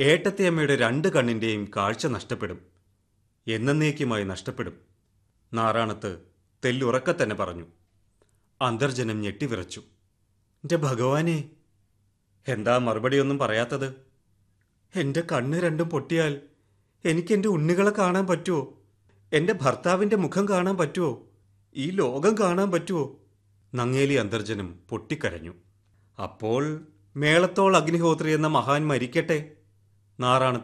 ഏട്ടത്തിയമ്മയുടെ രണ്ട് കണ്ണിൻ്റെയും കാഴ്ച നഷ്ടപ്പെടും എന്നേക്കുമായി നഷ്ടപ്പെടും നാറാണത്ത് തെല്ലുറക്കെ തന്നെ പറഞ്ഞു അന്തർജനം ഞെട്ടിവിറച്ചു എൻ്റെ ഭഗവാനെ എന്താ മറുപടിയൊന്നും പറയാത്തത് എൻ്റെ കണ്ണ് രണ്ടും പൊട്ടിയാൽ എനിക്ക് എൻ്റെ ഉണ്ണികളെ കാണാൻ പറ്റുമോ എൻ്റെ ഭർത്താവിൻ്റെ മുഖം കാണാൻ പറ്റുമോ ഈ ലോകം കാണാൻ പറ്റുമോ നങ്ങേലി അന്തർജനം പൊട്ടിക്കരഞ്ഞു അപ്പോൾ മേളത്തോൾ അഗ്നിഹോത്രി എന്ന മഹാൻ മരിക്കട്ടെ നാറാണത്ത്